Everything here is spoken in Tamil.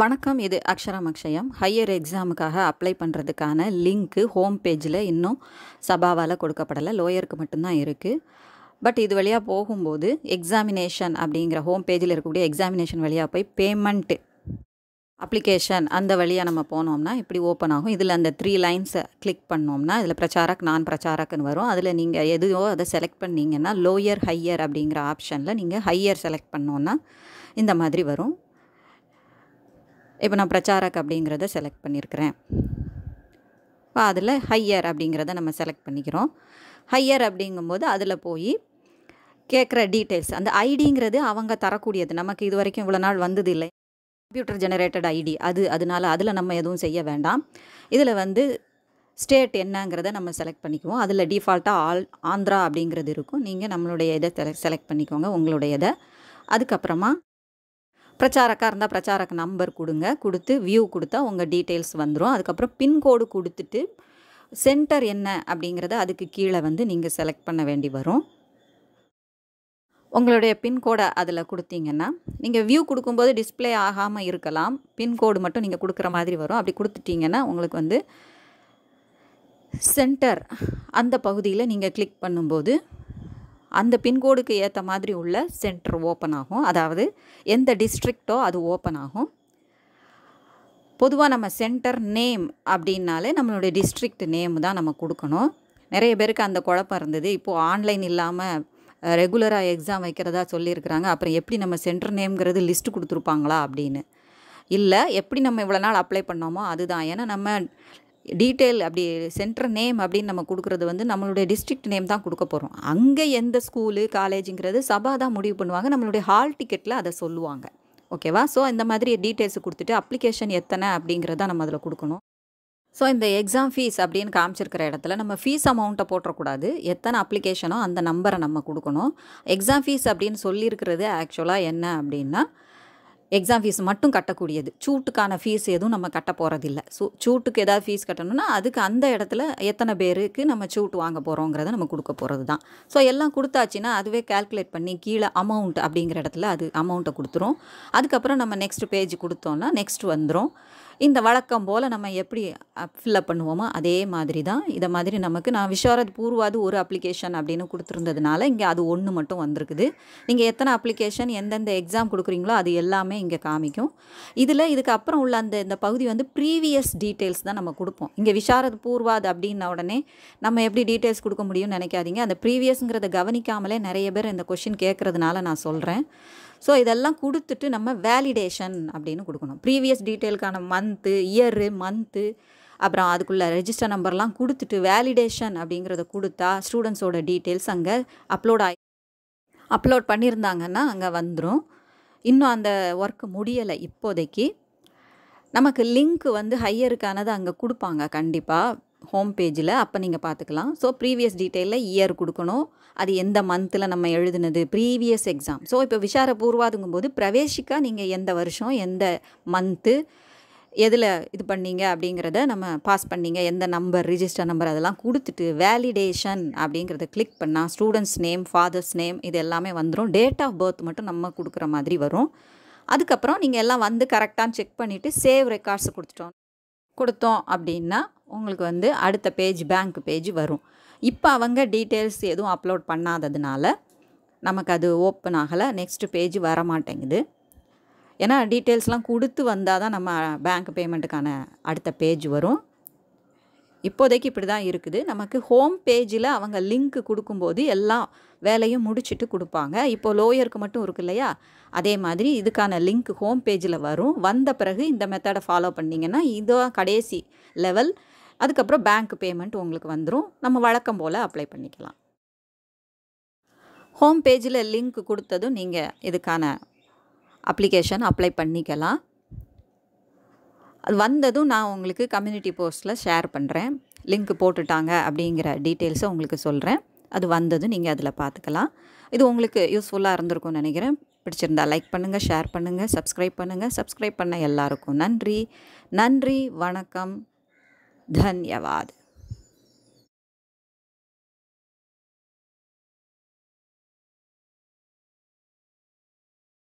வணக்கம் இது அக்ஷரம் அக்ஷயம் ஹையர் எக்ஸாமுக்காக அப்ளை பண்ணுறதுக்கான லிங்க்கு ஹோம் பேஜில் இன்னும் சபாவால் கொடுக்கப்படலை லோயருக்கு மட்டும்தான் இருக்குது பட் இது வழியாக போகும்போது எக்ஸாமினேஷன் அப்படிங்கிற ஹோம் பேஜில் இருக்கக்கூடிய எக்ஸாமினேஷன் வழியாக போய் பேமெண்ட்டு அப்ளிகேஷன் அந்த வழியாக நம்ம போனோம்னா இப்படி ஓப்பன் ஆகும் இதில் அந்த த்ரீ லைன்ஸை கிளிக் பண்ணோம்னா இதில் பிரச்சாரக் நான் பிரச்சாரக்குன்னு வரும் அதில் நீங்கள் எதுவோ அதை செலக்ட் பண்ணீங்கன்னா லோயர் ஹையர் அப்படிங்கிற ஆப்ஷனில் நீங்கள் ஹையர் செலக்ட் பண்ணோன்னா இந்த மாதிரி வரும் இப்போ நான் பிரச்சாரக் அப்படிங்கிறத செலக்ட் பண்ணியிருக்கிறேன் இப்போ அதில் ஹையர் அப்படிங்கிறத நம்ம செலக்ட் பண்ணிக்கிறோம் ஹையர் அப்படிங்கும்போது அதில் போய் கேட்குற டீட்டெயில்ஸ் அந்த ஐடிங்கிறது அவங்க தரக்கூடியது நமக்கு இது வரைக்கும் இவ்வளோ நாள் வந்தது இல்லை கம்ப்யூட்டர் ஜெனரேட்டட் ஐடி அது அதனால் அதில் நம்ம எதுவும் செய்ய வேண்டாம் இதில் வந்து ஸ்டேட் என்னங்கிறத நம்ம செலக்ட் பண்ணிக்குவோம் அதில் டிஃபால்ட்டாக ஆல் ஆந்திரா அப்படிங்கிறது இருக்கும் நீங்கள் நம்மளுடைய இதை செலக்ட் பண்ணிக்கோங்க உங்களுடைய இதை அதுக்கப்புறமா பிரச்சாரக்காக இருந்தால் பிரச்சாரக்கு நம்பர் கொடுங்க கொடுத்து வியூ கொடுத்தா உங்கள் டீட்டெயில்ஸ் வந்துடும் அதுக்கப்புறம் பின்கோடு கொடுத்துட்டு சென்டர் என்ன அப்படிங்கிறத அதுக்கு கீழே வந்து நீங்கள் செலக்ட் பண்ண வேண்டி வரும் உங்களுடைய பின்கோடை அதில் கொடுத்தீங்கன்னா நீங்கள் வியூ கொடுக்கும்போது டிஸ்பிளே ஆகாமல் இருக்கலாம் பின்கோடு மட்டும் நீங்கள் கொடுக்குற மாதிரி வரும் அப்படி கொடுத்துட்டிங்கன்னா உங்களுக்கு வந்து சென்டர் அந்த பகுதியில் நீங்கள் கிளிக் பண்ணும்போது அந்த பின்கோடுக்கு ஏற்ற மாதிரி உள்ள சென்டர் ஓப்பன் ஆகும் அதாவது எந்த டிஸ்ட்ரிக்டோ அது ஓப்பன் ஆகும் பொதுவாக நம்ம சென்டர் நேம் அப்படின்னாலே நம்மளுடைய டிஸ்ட்ரிக்ட் நேம் தான் நம்ம கொடுக்கணும் நிறைய பேருக்கு அந்த குழப்பம் இருந்தது இப்போது ஆன்லைன் இல்லாமல் ரெகுலராக எக்ஸாம் வைக்கிறதா சொல்லியிருக்கிறாங்க அப்புறம் எப்படி நம்ம சென்டர் நேம்ங்கிறது லிஸ்ட்டு கொடுத்துருப்பாங்களா அப்படின்னு இல்லை எப்படி நம்ம இவ்வளோ நாள் அப்ளை பண்ணோமோ அதுதான் ஏன்னா நம்ம டீட்டெயில் அப்படி சென்டர் நேம் அப்படின்னு நம்ம கொடுக்குறது வந்து நம்மளுடைய டிஸ்ட்ரிக்ட் நேம் தான் கொடுக்க போகிறோம் அங்கே எந்த ஸ்கூலு காலேஜுங்கிறது சபா தான் முடிவு பண்ணுவாங்க நம்மளுடைய ஹால் டிக்கெட்டில் அதை சொல்லுவாங்க ஓகேவா ஸோ இந்த மாதிரி டீட்டெயில்ஸ் கொடுத்துட்டு அப்ளிகேஷன் எத்தனை அப்படிங்கிறத நம்ம அதில் கொடுக்கணும் ஸோ இந்த எக்ஸாம் ஃபீஸ் அப்படின்னு காமிச்சிருக்கிற இடத்துல நம்ம ஃபீஸ் அமௌண்ட்டை போட்டக்கூடாது எத்தனை அப்ளிகேஷனோ அந்த நம்பரை நம்ம கொடுக்கணும் எக்ஸாம் ஃபீஸ் அப்படின்னு சொல்லியிருக்கிறது ஆக்சுவலாக என்ன அப்படின்னா எக்ஸாம் ஃபீஸ் மட்டும் கட்டக்கூடியது சூட்டுக்கான ஃபீஸ் எதுவும் நம்ம கட்ட போகிறதில்ல ஸோ சூட்டுக்கு ஏதாவது ஃபீஸ் கட்டணும்னா அதுக்கு அந்த இடத்துல எத்தனை பேருக்கு நம்ம சூட் வாங்க போகிறோங்கிறத நம்ம கொடுக்க போகிறது தான் ஸோ எல்லாம் கொடுத்தாச்சுன்னா அதுவே கால்குலேட் பண்ணி கீழே அமௌண்ட் அப்படிங்கிற இடத்துல அது அமௌண்ட்டை கொடுத்துரும் அதுக்கப்புறம் நம்ம நெக்ஸ்ட் பேஜ் கொடுத்தோம்னா நெக்ஸ்ட் வந்துடும் இந்த வழக்கம் போல் நம்ம எப்படி ஃபில்லப் பண்ணுவோமோ அதே மாதிரி தான் இதை மாதிரி நமக்கு நான் விஷாரத் பூர்வாது ஒரு அப்ளிகேஷன் அப்படின்னு கொடுத்துருந்ததுனால இங்கே அது ஒன்று மட்டும் வந்திருக்குது நீங்கள் எத்தனை அப்ளிகேஷன் எந்தெந்த எக்ஸாம் கொடுக்குறீங்களோ அது எல்லாமே இங்கே காமிக்கும் இதில் இதுக்கு அப்புறம் உள்ள அந்த இந்த பகுதி வந்து ப்ரீவியஸ் டீட்டெயில்ஸ் தான் நம்ம கொடுப்போம் இங்கே விஷாரத் பூர்வாது அப்படின்ன உடனே நம்ம எப்படி டீட்டெயில்ஸ் கொடுக்க முடியும்னு நினைக்காதீங்க அந்த ப்ரீவியஸ்ங்கிறத கவனிக்காமலே நிறைய பேர் இந்த கொஷின் கேட்குறதுனால நான் சொல்கிறேன் ஸோ இதெல்லாம் கொடுத்துட்டு நம்ம வேலிடேஷன் அப்படின்னு கொடுக்கணும் ப்ரீவியஸ் டீட்டெயிலுக்கான மந்த்து இயரு மந்த்து அப்புறம் அதுக்குள்ளே ரெஜிஸ்டர் நம்பர்லாம் கொடுத்துட்டு வேலிடேஷன் அப்படிங்கிறத கொடுத்தா ஸ்டூடெண்ட்ஸோட டீட்டெயில்ஸ் அங்கே அப்லோட் ஆகி அப்லோட் பண்ணியிருந்தாங்கன்னா அங்கே வந்துடும் இன்னும் அந்த ஒர்க்கு முடியலை இப்போதைக்கு நமக்கு லிங்க் வந்து ஹையருக்கானது அங்கே கொடுப்பாங்க கண்டிப்பாக ஹோம் பேஜில் அப்போ நீங்கள் பார்த்துக்கலாம் ஸோ ப்ரீவியஸ் டீட்டெயிலில் இயர் கொடுக்கணும் அது எந்த மந்தில் நம்ம எழுதுனது ப்ரீவியஸ் எக்ஸாம் ஸோ இப்போ விஷார பூர்வாதுங்கும்போது பிரவேசிக்கா நீங்கள் எந்த வருஷம் எந்த மந்த்து எதில் இது பண்ணீங்க அப்படிங்கிறத நம்ம பாஸ் பண்ணீங்க எந்த நம்பர் ரிஜிஸ்டர் நம்பர் அதெல்லாம் கொடுத்துட்டு வேலிடேஷன் அப்படிங்கிறத கிளிக் பண்ணால் ஸ்டூடெண்ட்ஸ் நேம் ஃபாதர்ஸ் நேம் இது எல்லாமே வந்துடும் டேட் ஆஃப் பர்த் மட்டும் நம்ம கொடுக்குற மாதிரி வரும் அதுக்கப்புறம் நீங்கள் எல்லாம் வந்து கரெக்டாக செக் பண்ணிவிட்டு சேவ் ரெக்கார்ட்ஸ் கொடுத்துட்டோம் கொடுத்தோம் அப்படின்னா உங்களுக்கு வந்து அடுத்த பேஜ் பேங்க் பேஜ் வரும் இப்போ அவங்க டீட்டெயில்ஸ் எதுவும் அப்லோட் பண்ணாததுனால நமக்கு அது ஓப்பன் ஆகலை நெக்ஸ்ட் பேஜ் வர மாட்டேங்குது ஏன்னா டீட்டெயில்ஸ்லாம் கொடுத்து வந்தால் தான் நம்ம பேங்க் பேமெண்ட்டுக்கான அடுத்த பேஜ் வரும் இப்போதைக்கு இப்படி தான் இருக்குது நமக்கு ஹோம் பேஜில் அவங்க லிங்க் கொடுக்கும்போது எல்லாம் வேலையும் முடிச்சுட்டு கொடுப்பாங்க இப்போது லோயருக்கு மட்டும் இருக்கு இல்லையா அதே மாதிரி இதுக்கான லிங்க் ஹோம் பேஜில் வரும் வந்த பிறகு இந்த மெத்தடை ஃபாலோ பண்ணிங்கன்னா இதுதான் கடைசி லெவல் அதுக்கப்புறம் பேங்க் பேமெண்ட் உங்களுக்கு வந்துடும் நம்ம வழக்கம் போல் அப்ளை பண்ணிக்கலாம் ஹோம் பேஜில் லிங்க் கொடுத்ததும் நீங்கள் இதுக்கான அப்ளிகேஷன் அப்ளை பண்ணிக்கலாம் அது வந்ததும் நான் உங்களுக்கு கம்யூனிட்டி போஸ்ட்டில் ஷேர் பண்ணுறேன் லிங்க் போட்டுட்டாங்க அப்படிங்கிற டீட்டெயில்ஸை உங்களுக்கு சொல்கிறேன் அது வந்ததும் நீங்கள் அதில் பார்த்துக்கலாம் இது உங்களுக்கு யூஸ்ஃபுல்லாக இருந்திருக்கும்னு நினைக்கிறேன் பிடிச்சிருந்தா லைக் பண்ணுங்கள் ஷேர் பண்ணுங்கள் சப்ஸ்கிரைப் பண்ணுங்கள் சப்ஸ்கிரைப் பண்ண எல்லாருக்கும் நன்றி நன்றி வணக்கம் தன்யவாத்